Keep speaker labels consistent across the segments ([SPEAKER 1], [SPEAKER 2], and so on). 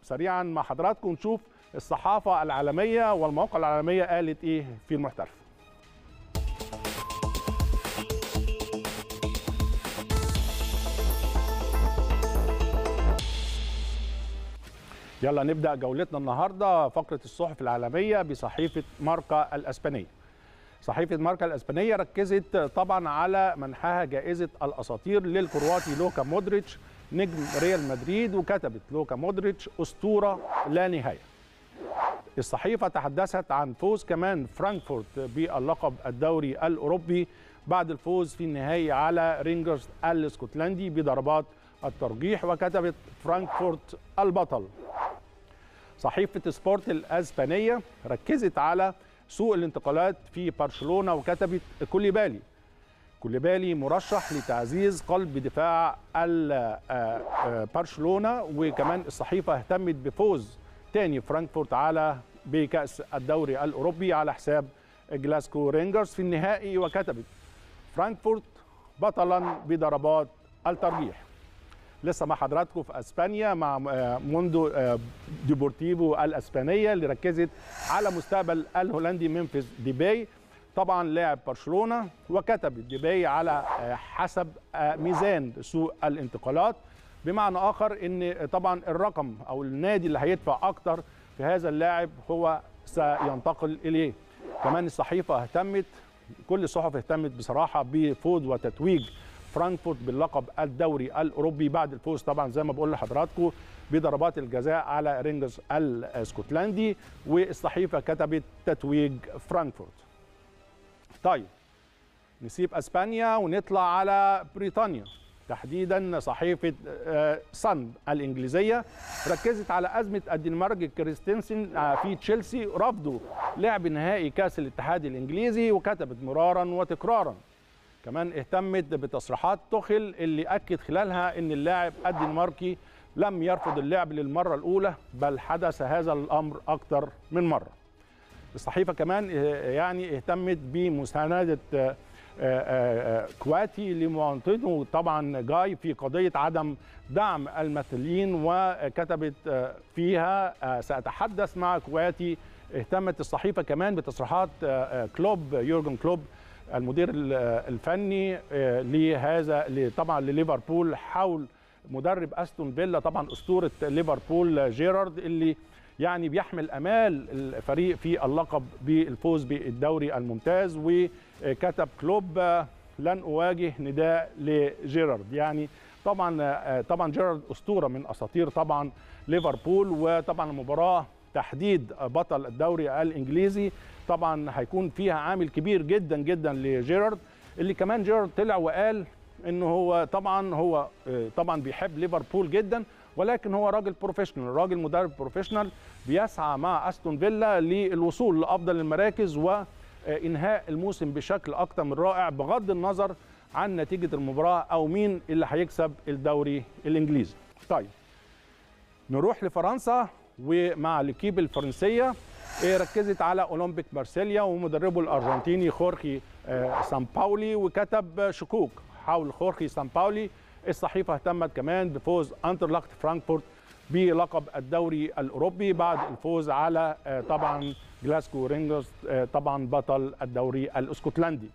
[SPEAKER 1] سريعا مع حضراتكم نشوف الصحافه العالميه والمواقع العالميه قالت ايه في المحترف يلا نبدا جولتنا النهارده فقره الصحف العالميه بصحيفه ماركا الاسبانيه صحيفه ماركا الاسبانيه ركزت طبعا على منحها جائزه الاساطير للكرواتي لوكا مودريتش نجم ريال مدريد وكتبت لوكا مودريتش اسطوره لا نهايه الصحيفه تحدثت عن فوز كمان فرانكفورت باللقب الدوري الاوروبي بعد الفوز في النهائي على رينجرز الاسكتلندي بضربات الترجيح وكتبت فرانكفورت البطل صحيفه سبورت الاسبانيه ركزت على سوق الانتقالات في برشلونه وكتبت كوليبالي كوليبالي مرشح لتعزيز قلب دفاع برشلونه وكمان الصحيفه اهتمت بفوز تاني فرانكفورت على بكاس الدوري الاوروبي على حساب جلاسكو رينجرز في النهائي وكتبت فرانكفورت بطلا بضربات الترجيح لسه مع حضراتكم في اسبانيا مع موندو ديبورتيفو الاسبانيه اللي ركزت على مستقبل الهولندي ممفيس ديباي طبعا لاعب برشلونه وكتبت ديباي على حسب ميزان سوق الانتقالات بمعنى اخر ان طبعا الرقم او النادي اللي هيدفع اكتر في هذا اللاعب هو سينتقل اليه كمان الصحيفه اهتمت كل الصحف اهتمت بصراحه بفوز وتتويج فرانكفورت باللقب الدوري الاوروبي بعد الفوز طبعا زي ما بقول لحضراتكم بضربات الجزاء على رينجرز الاسكتلندي والصحيفه كتبت تتويج فرانكفورت. طيب نسيب اسبانيا ونطلع على بريطانيا تحديدا صحيفه صن الانجليزيه ركزت على ازمه الدنمارك كريستنسن في تشيلسي رفضوا لعب نهائي كاس الاتحاد الانجليزي وكتبت مرارا وتكرارا كمان اهتمت بتصريحات توخيل اللي اكد خلالها ان اللاعب الدنماركي لم يرفض اللعب للمره الاولى بل حدث هذا الامر اكثر من مره. الصحيفه كمان يعني اهتمت بمسانده كواتي لمواطنه طبعا جاي في قضيه عدم دعم المثليين وكتبت فيها ساتحدث مع كواتي اهتمت الصحيفه كمان بتصريحات كلوب يورجن كلوب المدير الفني لهذا طبعا لليفربول حول مدرب استون فيلا طبعا اسطوره ليفربول جيرارد اللي يعني بيحمل امال الفريق في اللقب بالفوز بالدوري الممتاز وكتب كلوب لن اواجه نداء لجيرارد يعني طبعا طبعا جيرارد اسطوره من اساطير طبعا ليفربول وطبعا المباراه تحديد بطل الدوري الانجليزي طبعا هيكون فيها عامل كبير جدا جدا لجيرارد اللي كمان جيرارد طلع وقال انه هو طبعا هو طبعا بيحب ليفربول جدا ولكن هو راجل بروفيشنال راجل مدرب بروفيشنال بيسعى مع استون فيلا للوصول لافضل المراكز وانهاء الموسم بشكل اكثر من رائع بغض النظر عن نتيجه المباراه او مين اللي هيكسب الدوري الانجليزي طيب نروح لفرنسا ومع الكيب الفرنسيه ركزت على اولمبيك مارسيليا ومدربه الارجنتيني خورخي سامباولي وكتب شكوك حول خورخي سامباولي الصحيفه اهتمت كمان بفوز انترلاخت فرانكفورت بلقب الدوري الاوروبي بعد الفوز على طبعا جلاسكو رينجرز طبعا بطل الدوري الاسكتلندي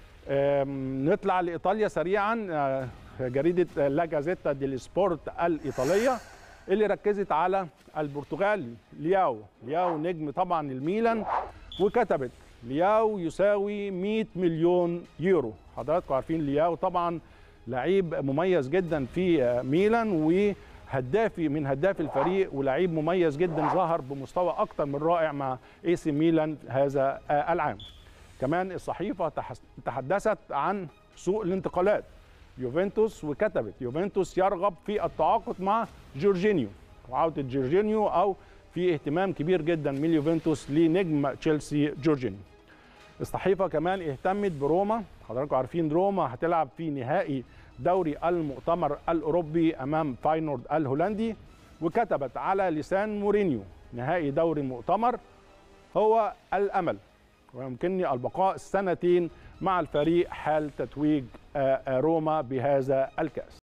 [SPEAKER 1] نطلع لايطاليا سريعا جريده لا جازيتا دي سبورت الايطاليه اللي ركزت على البرتغالي لياو لياو نجم طبعا الميلان وكتبت لياو يساوي 100 مليون يورو حضراتكم عارفين لياو طبعا لعيب مميز جدا في ميلان وهدافي من هداف الفريق ولعيب مميز جدا ظهر بمستوى اكثر من رائع مع اي سي ميلان هذا العام كمان الصحيفه تحدثت عن سوق الانتقالات يوفنتوس وكتبت يوفنتوس يرغب في التعاقد مع جورجينيو وعوده جورجينيو او في اهتمام كبير جدا من يوفنتوس لنجم تشيلسي جورجينيو الصحيفه كمان اهتمت بروما حضراتكم عارفين روما هتلعب في نهائي دوري المؤتمر الاوروبي امام فاينورد الهولندي وكتبت على لسان مورينيو نهائي دوري المؤتمر هو الامل ويمكنني البقاء سنتين مع الفريق حال تتويج روما بهذا الكاس